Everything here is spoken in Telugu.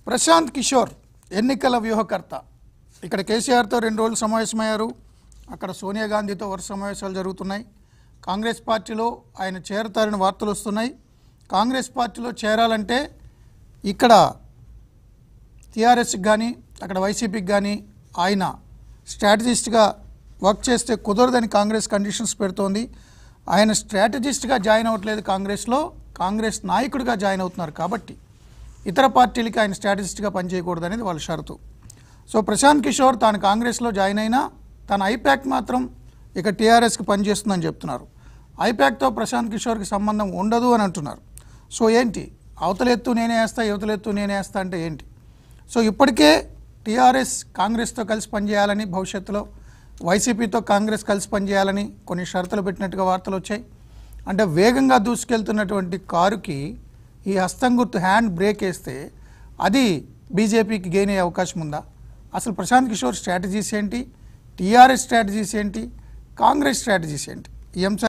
ప్రశాంత్ కిషోర్ ఎన్నికల వ్యూహకర్త ఇక్కడ కేసీఆర్తో రెండు రోజులు సమావేశమయ్యారు అక్కడ సోనియా గాంధీతో వరుస సమావేశాలు జరుగుతున్నాయి కాంగ్రెస్ పార్టీలో ఆయన చేరతారని వార్తలు వస్తున్నాయి కాంగ్రెస్ పార్టీలో చేరాలంటే ఇక్కడ టీఆర్ఎస్కి కానీ అక్కడ వైసీపీకి కానీ ఆయన స్ట్రాటజిస్ట్గా వర్క్ చేస్తే కుదరదని కాంగ్రెస్ కండిషన్స్ పెడుతోంది ఆయన స్ట్రాటజిస్ట్గా జాయిన్ అవ్వట్లేదు కాంగ్రెస్లో కాంగ్రెస్ నాయకుడిగా జాయిన్ అవుతున్నారు కాబట్టి ఇతర పార్టీలకి ఆయన స్ట్రాటజిస్ట్గా పనిచేయకూడదు అనేది వాళ్ళ షరతు సో ప్రశాంత్ కిషోర్ తాను కాంగ్రెస్లో జాయిన్ అయినా తన ఐప్యాక్ మాత్రం ఇక టీఆర్ఎస్కి పనిచేస్తుందని చెప్తున్నారు ఐప్యాక్తో ప్రశాంత్ కిషోర్కి సంబంధం ఉండదు అని అంటున్నారు సో ఏంటి అవతలెత్తు నేనే వేస్తా యువతలెత్తు నేనే వేస్తా అంటే ఏంటి సో ఇప్పటికే టీఆర్ఎస్ కాంగ్రెస్తో కలిసి పనిచేయాలని భవిష్యత్తులో వైసీపీతో కాంగ్రెస్ కలిసి పనిచేయాలని కొన్ని షరతులు పెట్టినట్టుగా వార్తలు వచ్చాయి అంటే వేగంగా దూసుకెళ్తున్నటువంటి కారుకి ఈ హస్తం గుర్తు హ్యాండ్ బ్రేక్ వేస్తే అది బీజేపీకి గెయిన్ అయ్యే అవకాశం ఉందా అసలు ప్రశాంత్ కిషోర్ స్ట్రాటజీస్ ఏంటి టీఆర్ఎస్ స్ట్రాటజీస్ ఏంటి కాంగ్రెస్ స్ట్రాటజీస్ ఏంటి ఈ అంశాలు